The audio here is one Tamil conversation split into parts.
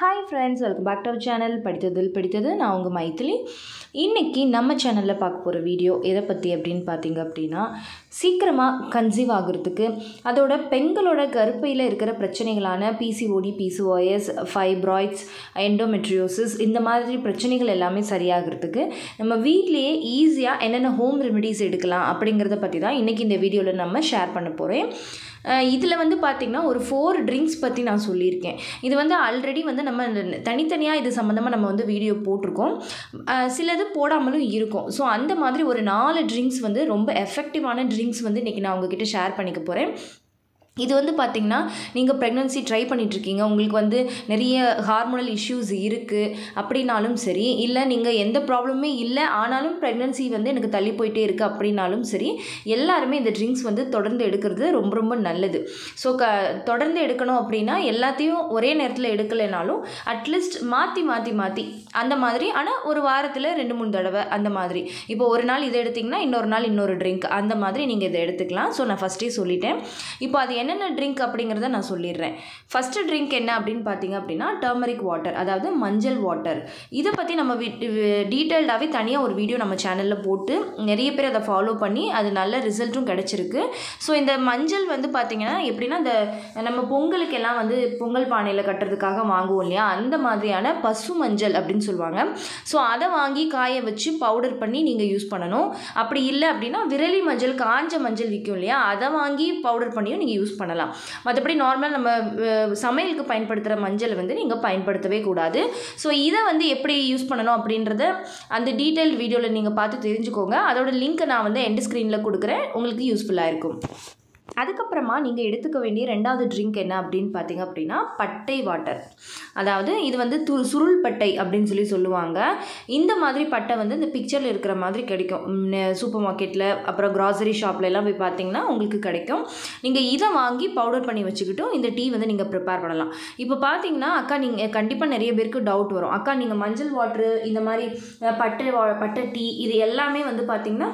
hi friends welcome back to our channel படித்ததில் படித்தது நான் உங்கள் மைத்திலி இன்றைக்கி நம்ம சேனலில் பார்க்க போகிற வீடியோ எதை பற்றி அப்படின்னு பார்த்தீங்க அப்படின்னா சீக்கிரமாக கன்சீவ் ஆகுறதுக்கு அதோட பெண்களோட கருப்பையில் இருக்கிற பிரச்சனைகளான பிசிஓடி பிசிஓஎஸ் ஃபைப்ராய்ட்ஸ் எண்டோமெட்ரியோசிஸ் இந்த மாதிரி பிரச்சனைகள் எல்லாமே சரியாகிறதுக்கு நம்ம வீட்லேயே ஈஸியாக என்னென்ன ஹோம் ரெமெடிஸ் எடுக்கலாம் அப்படிங்கிறத பற்றி தான் இன்றைக்கி இந்த வீடியோவில் நம்ம ஷேர் பண்ண போகிறேன் இதில் வந்து பார்த்திங்கன்னா ஒரு ஃபோர் ட்ரிங்க்ஸ் பற்றி நான் சொல்லியிருக்கேன் இது வந்து ஆல்ரெடி வந்து நம்ம தனித்தனியாக இது சம்மந்தமாக நம்ம வந்து வீடியோ போட்டிருக்கோம் அஹ் சிலது போடாமலும் இருக்கும் ஸோ அந்த மாதிரி ஒரு நாலு ட்ரிங்க்ஸ் வந்து ரொம்ப எஃபெக்டிவான ட்ரிங்க்ஸ் வந்து இன்றைக்கி நான் உங்ககிட்ட ஷேர் பண்ணிக்க போகிறேன் இது வந்து பார்த்திங்கன்னா நீங்கள் ப்ரெக்னன்சி ட்ரை பண்ணிகிட்ருக்கீங்க உங்களுக்கு வந்து நிறைய ஹார்மோனல் இஷ்யூஸ் இருக்குது அப்படின்னாலும் சரி இல்லை நீங்கள் எந்த ப்ராப்ளமே இல்லை ஆனாலும் ப்ரெக்னன்சி வந்து எனக்கு தள்ளி போயிட்டே இருக்குது அப்படின்னாலும் சரி எல்லாருமே இந்த ட்ரிங்க்ஸ் வந்து தொடர்ந்து எடுக்கிறது ரொம்ப ரொம்ப நல்லது ஸோ க தொடர்ந்து எடுக்கணும் அப்படின்னா எல்லாத்தையும் ஒரே நேரத்தில் எடுக்கலைனாலும் அட்லீஸ்ட் மாற்றி மாற்றி மாற்றி அந்த மாதிரி ஆனால் ஒரு வாரத்தில் ரெண்டு மூணு தடவை அந்த மாதிரி இப்போ ஒரு நாள் இதை எடுத்திங்கன்னா இன்னொரு நாள் இன்னொரு ட்ரிங்க் அந்த மாதிரி நீங்கள் இதை எடுத்துக்கலாம் ஸோ நான் ஃபஸ்ட்டே சொல்லிட்டேன் இப்போ அது என்னென்ன ட்ரிங்க் அப்படிங்கிறத நான் சொல்லிடுறேன் ஃபஸ்ட்டு ட்ரிங்க் என்ன அப்படின்னு பார்த்தீங்க அப்படின்னா டர்மரிக் வாட்டர் அதாவது மஞ்சள் வாட்டர் இதை பற்றி நம்ம டீட்டெயில்டாகவே தனியாக ஒரு வீடியோ நம்ம சேனலில் போட்டு நிறைய பேர் அதை ஃபாலோ பண்ணி அது நல்ல ரிசல்ட்டும் கிடச்சிருக்கு ஸோ இந்த மஞ்சள் வந்து பார்த்திங்கன்னா எப்படின்னா இந்த நம்ம பொங்கலுக்கெல்லாம் வந்து பொங்கல் பானையில் கட்டுறதுக்காக வாங்குவோம் இல்லையா அந்த மாதிரியான பசு மஞ்சள் அப்படின்னு சொல்லுவாங்க ஸோ அதை வாங்கி காய வச்சு பவுடர் பண்ணி நீங்கள் யூஸ் பண்ணணும் அப்படி இல்லை அப்படின்னா விரலி மஞ்சள் காஞ்ச மஞ்சள் விற்கும் இல்லையா அதை வாங்கி பவுடர் பண்ணியும் நீங்கள் யூஸ் பண்ணலாம் மற்றபடி நார்மல் நம்ம அஹ், சமையலுக்கு பயன்படுத்துகிற மஞ்சள் வந்து நீங்கள் பயன்படுத்தவே கூடாது ஸோ இதை வந்து எப்படி யூஸ் பண்ணணும் அப்படின்றத அந்த டீட்டெயில் வீடியோவில் நீங்கள் பார்த்து தெரிஞ்சுக்கோங்க அதோட லிங்க்கை நான் வந்து எண்ட் ஸ்க்ரீனில் கொடுக்குறேன் உங்களுக்கு யூஸ்ஃபுல்லாக இருக்கும் அதுக்கப்புறமா நீங்கள் எடுத்துக்க வேண்டிய ரெண்டாவது ட்ரிங்க் என்ன அப்படின்னு பார்த்தீங்க அப்படின்னா பட்டை வாட்டர் அதாவது இது வந்து து சுருள் பட்டை அப்படின்னு சொல்லி சொல்லுவாங்க இந்த மாதிரி பட்டை வந்து இந்த பிக்சரில் இருக்கிற மாதிரி கிடைக்கும் சூப்பர் மார்க்கெட்டில் அப்புறம் கிராசரி ஷாப்ல எல்லாம் போய் பார்த்தீங்கன்னா உங்களுக்கு கிடைக்கும் நீங்கள் இதை வாங்கி பவுடர் பண்ணி வச்சுக்கிட்டும் இந்த டீ வந்து நீங்கள் ப்ரிப்பேர் பண்ணலாம் இப்போ பார்த்தீங்கன்னா அக்கா நீங்கள் கண்டிப்பாக நிறைய பேருக்கு டவுட் வரும் அக்கா நீங்கள் மஞ்சள் வாட்ரு இந்த மாதிரி அஹ், பட்டை வா பட்டை டீ இது எல்லாமே வந்து பார்த்தீங்கன்னா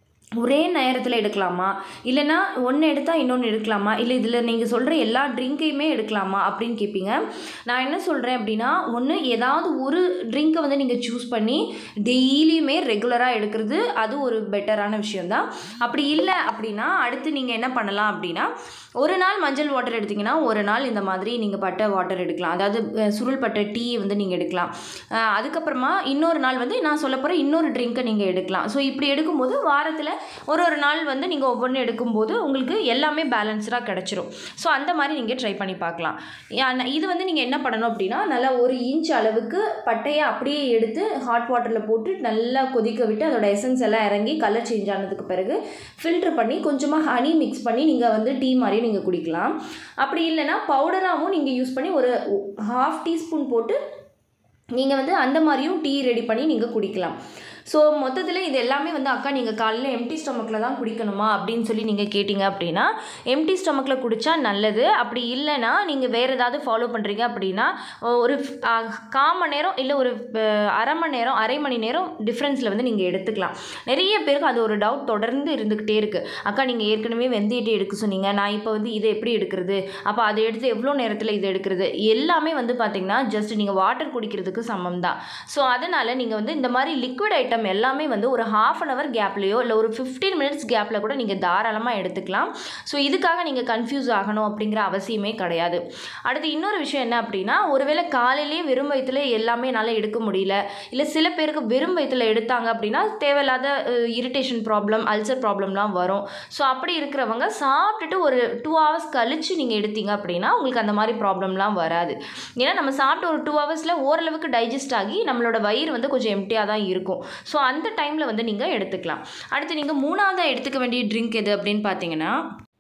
ஒரே நேரத்தில் எடுக்கலாமா இல்லைனா ஒன்று எடுத்தால் இன்னொன்று எடுக்கலாமா இல்லை இதில் நீங்கள் சொல்கிற எல்லா ட்ரிங்க்கையுமே எடுக்கலாமா அப்படின்னு கேட்பீங்க நான் என்ன சொல்கிறேன் அப்படின்னா ஒன்று ஏதாவது ஒரு ட்ரிங்க்கை வந்து நீங்கள் சூஸ் பண்ணி டெய்லியுமே ரெகுலராக எடுக்கிறது அது ஒரு பெட்டரான விஷயந்தான் அப்படி இல்லை அப்படின்னா அடுத்து நீங்கள் என்ன பண்ணலாம் அப்படின்னா ஒரு நாள் மஞ்சள் வாட்டர் எடுத்திங்கன்னா ஒரு நாள் இந்த மாதிரி நீங்கள் பட்டை வாட்டர் எடுக்கலாம் அதாவது அஹ், சுருள் பட்டை டீ வந்து நீங்கள் எடுக்கலாம் அஹ், அதுக்கப்புறமா இன்னொரு நாள் வந்து நான் சொல்ல போகிற இன்னொரு ட்ரிங்க்கை நீங்கள் எடுக்கலாம் ஸோ இப்படி எடுக்கும்போது வாரத்தில் ஒரு ஒரு நாள் வந்து நீங்கள் ஒவ்வொன்று எடுக்கும்போது உங்களுக்கு எல்லாமே பேலன்ஸ்டாக கிடச்சிரும் ஸோ அந்த மாதிரி நீங்கள் ட்ரை பண்ணி பார்க்கலாம் யா- இது வந்து நீங்கள் என்ன பண்ணணும் அப்படின்னா நல்லா ஒரு இன்ச் அளவுக்கு பட்டையை அப்படியே எடுத்து ஹாட் வாட்டரில் போட்டு நல்லா கொதிக்க விட்டு அதோட எசன்ஸ் எல்லாம் இறங்கி கலர் சேஞ்ச் ஆனதுக்கு பிறகு ஃபில்டர் பண்ணி கொஞ்சமாக ஹனி மிக்ஸ் பண்ணி நீங்கள் வந்து டீ மாதிரி நீங்கள் குடிக்கலாம் அப்படி இல்லைன்னா பவுடராகவும் நீங்கள் யூஸ் பண்ணி ஒரு ஹாஃப் டீஸ்பூன் போட்டு நீங்கள் வந்து அந்த மாதிரியும் டீ ரெடி பண்ணி நீங்கள் குடிக்கலாம் ஸோ மொத்தத்தில் இது எல்லாமே வந்து அக்கா நீங்கள் காலையில் எம்டி ஸ்டொமக்கில் தான் குடிக்கணுமா அப்படின்னு சொல்லி நீங்கள் கேட்டிங்க அப்படின்னா எம்டி ஸ்டொமக்கில் குடித்தா நல்லது அப்படி இல்லைன்னா நீங்கள் வேறு ஏதாவது ஃபாலோ பண்ணுறீங்க அப்படின்னா ஒரு அஹ், கால் மணி நேரம் இல்லை ஒரு அஹ், அரை மணி நேரம் அரை மணி நேரம் டிஃப்ரென்ஸில் வந்து நீங்கள் எடுத்துக்கலாம் நிறைய பேருக்கு அது ஒரு டவுட் தொடர்ந்து இருந்துக்கிட்டே இருக்குது அக்கா நீங்கள் ஏற்கனவே வெந்தயத்தை எடுக்க சொன்னீங்க நான் இப்போ வந்து இதை எப்படி எடுக்கிறது அப்போ அதை எடுத்து எவ்வளோ நேரத்தில் இதை எடுக்கிறது எல்லாமே வந்து பார்த்திங்கன்னா ஜஸ்ட் நீங்கள் வாட்டர் குடிக்கிறதுக்கு சமம் தான் ஸோ அதனால் நீங்கள் வந்து இந்த மாதிரி லிக்விட் ஐட்டம் எல்லாமே வந்து ஒரு ஹாஃப் அன் ஹவர் கேப்லேயோ இல்லை ஒரு ஃபிஃப்டீன் மினிட்ஸ் கேப்பில் கூட நீங்கள் தாராளமாக எடுத்துக்கலாம் ஸோ இதுக்காக நீங்கள் கன்ஃபியூஸ் ஆகணும் அப்படிங்கிற அவசியமே கிடையாது அடுத்து இன்னொரு விஷயம் என்ன அப்படின்னா ஒருவேளை காலையிலேயே வெறும் வயிற்றுல எல்லாமே என்னால் எடுக்க முடியல இல்லை சில பேருக்கு வெறும் வயிற்றுல எடுத்தாங்க அப்படின்னா தேவையில்லாத இரிட்டேஷன் ப்ராப்ளம் அல்சர் ப்ராப்ளம்லாம் வரும் ஸோ அப்படி இருக்கிறவங்க சாப்பிட்டுட்டு ஒரு டூ ஹவர்ஸ் கழித்து நீங்கள் எடுத்தீங்க அப்படின்னா உங்களுக்கு அந்த மாதிரி ப்ராப்ளம்லாம் வராது ஏன்னா நம்ம சாப்பிட்ட ஒரு டூ ஹவர்ஸில் ஓரளவுக்கு டைஜஸ்ட் ஆகி நம்மளோட வயிறு வந்து கொஞ்சம் எம்டியாக தான் இருக்கும் ஸோ அந்த டைமில் வந்து நீங்கள் எடுத்துக்கலாம் அடுத்து நீங்கள் மூணாவதாக எடுத்துக்க வேண்டிய ட்ரிங்க் எது அப்படின்னு பார்த்தீங்கன்னா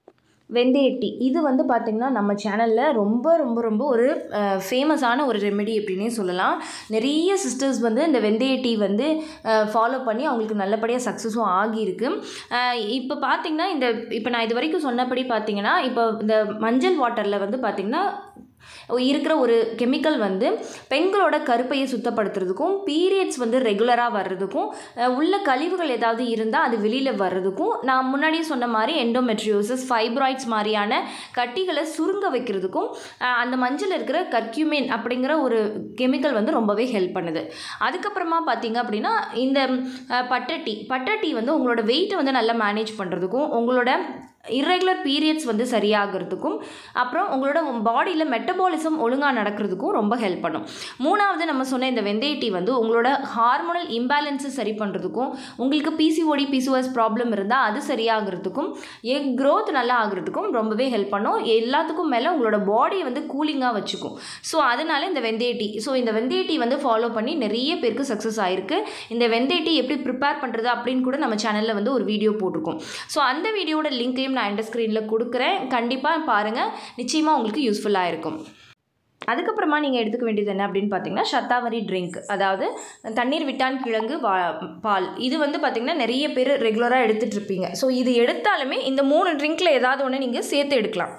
வெந்தய டீ இது வந்து பார்த்திங்கன்னா நம்ம சேனலில் ரொம்ப ரொம்ப ரொம்ப ஒரு ஃபேமஸான ஒரு ரெமெடி அப்படின்னே சொல்லலாம் நிறைய சிஸ்டர்ஸ் வந்து இந்த வெந்தய டீ வந்து ஃபாலோ பண்ணி அவங்களுக்கு நல்லபடியாக சக்ஸஸும் ஆகியிருக்கு அஹ் இப்போ பார்த்திங்கன்னா இந்த இப்போ நான் இது வரைக்கும் சொன்னபடி பார்த்திங்கன்னா இப்போ இந்த மஞ்சள் வாட்டரில் வந்து பார்த்திங்கன்னா இருக்கிற ஒரு கெமிக்கல் வந்து பெண்களோட கருப்பையை சுத்தப்படுத்துறதுக்கும் பீரியட்ஸ் வந்து ரெகுலராக வர்றதுக்கும் அஹ், உள்ள கழிவுகள் ஏதாவது இருந்தால் அது வெளியில் வர்றதுக்கும் நான் முன்னாடியே சொன்ன மாதிரி எண்டோமெட்ரியோசிஸ் ஃபைப்ராய்ட்ஸ் மாதிரியான கட்டிகளை சுருங்க வைக்கிறதுக்கும் அஹ், அந்த மஞ்சள் இருக்கிற கர்க்யூமின் அப்படிங்கிற ஒரு கெமிக்கல் வந்து ரொம்பவே ஹெல்ப் பண்ணுது அதுக்கப்புறமா பார்த்தீங்க அப்படின்னா இந்த அஹ், பட்டை டீ பட்டை டீ வந்து உங்களோட வெயிட்டை வந்து நல்லா மேனேஜ் பண்ணுறதுக்கும் உங்களோட இர்ரெகுலர் பீரியட்ஸ் வந்து சரியாகிறதுக்கும் அப்புறம் உங்களோட பாடியில் மெட்டபாலிசம் ஒழுங்காக நடக்கிறதுக்கும் ரொம்ப ஹெல்ப் பண்ணும் மூணாவது நம்ம சொன்ன இந்த வெந்தய டீ வந்து உங்களோட ஹார்மோனல் இம்பேலன்ஸை சரி பண்ணுறதுக்கும் உங்களுக்கு பிசிஓடி பிசிஓஎஸ் ப்ராப்ளம் இருந்தால் அது சரியாகிறதுக்கும் எக் growth நல்லா ஆகிறதுக்கும் ரொம்பவே ஹெல்ப் பண்ணும் எல்லாத்துக்கும் மேலே உங்களோட பாடியை வந்து கூலிங்காக வச்சுக்கும் ஸோ அதனால இந்த வெந்தய டீ ஸோ இந்த வெந்தய டீ வந்து ஃபாலோ பண்ணி நிறைய பேருக்கு சக்ஸஸ் ஆயிருக்கு இந்த வெந்தய டீ எப்படி ப்ரிப்பேர் பண்ணுறது அப்படின்னு கூட நம்ம சேனலில் வந்து ஒரு வீடியோ போட்டிருக்கோம் ஸோ அந்த வீடியோட லிங்க்கையும் நான் எண்ட் ஸ்க்ரீனில் கொடுக்குறேன் கண்டிப்பாக பாருங்கள் நிச்சயமாக உங்களுக்கு யூஸ்ஃபுல்லாக இருக்கும் அதுக்கப்புறமா நீங்கள் எடுத்துக்க வேண்டியது என்ன அப்படின்னு பார்த்தீங்கன்னா சத்தாவரி ட்ரிங்க் அதாவது தண்ணீர் விட்டான் கிழங்கு வா பால் இது வந்து பார்த்திங்கன்னா நிறைய பேர் ரெகுலராக எடுத்துகிட்டு இருப்பீங்க ஸோ இது எடுத்தாலுமே இந்த மூணு ட்ரிங்க்கில் ஏதாவது ஒன்று நீங்கள் சேர்த்து எடுக்கலாம்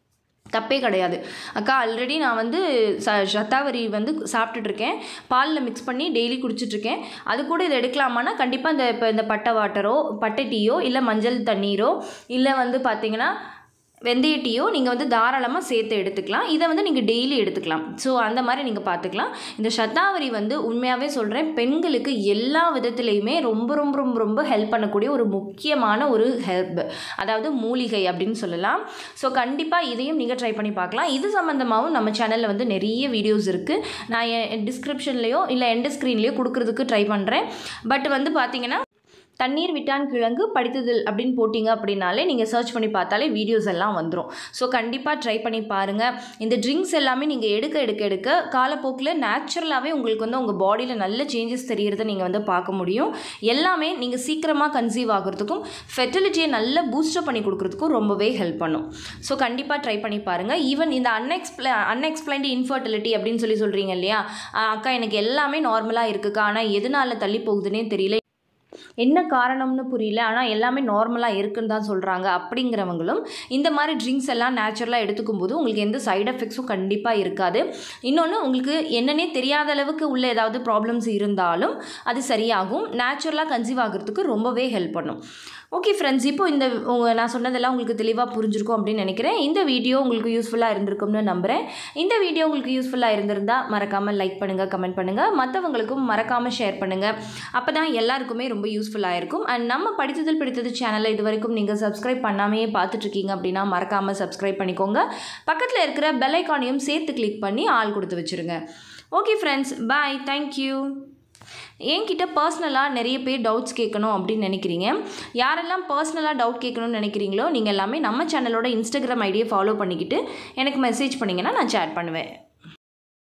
தப்பே கிடையாது அக்கா ஆல்ரெடி நான் வந்து ச சத்தாவரி வந்து சாப்பிட்டுட்ருக்கேன் பாலில் மிக்ஸ் பண்ணி டெய்லி குடிச்சிட்ருக்கேன் அது கூட இதை எடுக்கலாமான்னா கண்டிப்பாக இந்த இப்போ இந்த பட்டை வாட்டரோ பட்டை டீயோ இல்லை மஞ்சள் தண்ணீரோ இல்லை வந்து பார்த்தீங்கன்னா வெந்தய டீயோ நீங்கள் வந்து தாராளமாக சேர்த்து எடுத்துக்கலாம் இதை வந்து நீங்கள் டெய்லி எடுத்துக்கலாம் ஸோ அந்த மாதிரி நீங்கள் பார்த்துக்கலாம் இந்த சத்தாவரி வந்து உண்மையாகவே சொல்கிறேன் பெண்களுக்கு எல்லா விதத்துலேயுமே ரொம்ப ரொம்ப ரொம்ப ரொம்ப ஹெல்ப் பண்ணக்கூடிய ஒரு முக்கியமான ஒரு ஹெல்ப் அதாவது மூலிகை அப்படின்னு சொல்லலாம் ஸோ கண்டிப்பாக இதையும் நீங்கள் ட்ரை பண்ணி பார்க்கலாம் இது சம்மந்தமாகவும் நம்ம சேனலில் வந்து நிறைய வீடியோஸ் இருக்குது நான் என் டிஸ்கிரிப்ஷன்லேயோ இல்லை எண்ட் ஸ்க்ரீன்லேயோ கொடுக்குறதுக்கு ட்ரை பண்ணுறேன் பட் வந்து பார்த்தீங்கன்னா தண்ணீர் விட்டான் கிழங்கு படித்ததில் அப்படின்னு போட்டிங்க அப்படின்னாலே நீங்கள் சர்ச் பண்ணி பார்த்தாலே வீடியோஸ் எல்லாம் வந்துடும் ஸோ கண்டிப்பாக ட்ரை பண்ணி பாருங்கள் இந்த ட்ரிங்க்ஸ் எல்லாமே நீங்கள் எடுக்க எடுக்க எடுக்க காலப்போக்கில் நேச்சுரலாகவே உங்களுக்கு வந்து உங்கள் பாடியில் நல்ல சேஞ்சஸ் தெரியறதை நீங்கள் வந்து பார்க்க முடியும் எல்லாமே நீங்கள் சீக்கிரமாக கன்சீவ் ஆகிறதுக்கும் ஃபெர்டிலிட்டியை நல்ல பூஸ்டப் பண்ணி கொடுக்குறதுக்கும் ரொம்பவே ஹெல்ப் பண்ணும் ஸோ கண்டிப்பாக ட்ரை பண்ணி பாருங்கள் ஈவன் இந்த அன்எக்ஸ்பிள அன்எக்ஸ்பிளைன்டு இன்ஃபர்டிலிட்டி அப்படின்னு சொல்லி சொல்கிறீங்க இல்லையா ஆஹ் அக்கா எனக்கு எல்லாமே நார்மலாக இருக்குக்கா ஆனால் எதனால தள்ளி போகுதுன்னே தெரியல என்ன காரணம்னு புரியல ஆனால் எல்லாமே நார்மலாக இருக்குன்னு தான் சொல்கிறாங்க அப்படிங்கிறவங்களும் இந்த மாதிரி ட்ரிங்க்ஸ் எல்லாம் நேச்சுரலாக எடுத்துக்கும் போது உங்களுக்கு எந்த சைடு எஃபெக்ட்ஸும் கண்டிப்பாக இருக்காது இன்னொன்று உங்களுக்கு என்னன்னே தெரியாத அளவுக்கு உள்ள ஏதாவது ப்ராப்ளம்ஸ் இருந்தாலும் அது சரியாகும் நேச்சுரலாக கன்சீவ் ஆகிறதுக்கு ரொம்பவே ஹெல்ப் பண்ணும் ஓகே ஃப்ரெண்ட்ஸ் இப்போ இந்த உங்க- நான் சொன்னதெல்லாம் உங்களுக்கு தெளிவாக புரிஞ்சிருக்கும் அப்படின்னு நினைக்கிறேன் இந்த வீடியோ உங்களுக்கு யூஸ்ஃபுல்லாக இருந்திருக்கும்னு நம்புகிறேன் இந்த வீடியோ உங்களுக்கு யூஸ்ஃபுல்லாக இருந்திருந்தால் மறக்காமல் லைக் பண்ணுங்கள் கமெண்ட் பண்ணுங்கள் மற்றவங்களுக்கும் மறக்காமல் ஷேர் பண்ணுங்கள் அப்போ தான் எல்லாருக்குமே ரொம்ப யூஸ்ஃபுல்லாக இருக்கும் அண்ட் நம்ம படித்ததில் பிடித்தது சேனலை இது வரைக்கும் நீங்கள் சப்ஸ்கிரைப் பண்ணாமையே பார்த்துட்ருக்கீங்க அப்படின்னா மறக்காமல் சப்ஸ்கிரைப் பண்ணிக்கோங்க பக்கத்தில் இருக்கிற பெல் ஐக்கானையும் சேர்த்து கிளிக் பண்ணி ஆள் கொடுத்து வச்சுருங்க ஓகே ஃப்ரெண்ட்ஸ் பாய் தேங்க்யூ என்கிட்ட பர்சனலாக நிறைய பேர் டவுட்ஸ் கேட்கணும் அப்படின்னு நினைக்கிறீங்க யாரெல்லாம் பர்சனலாக டவுட் கேட்கணும்னு நினைக்கிறீங்களோ நீங்கள் எல்லாமே நம்ம சேனலோட இன்ஸ்டாகிராம் ஐடியை ஃபாலோ பண்ணிக்கிட்டு எனக்கு மெசேஜ் பண்ணிங்கன்னா நான் சேட் பண்ணுவேன்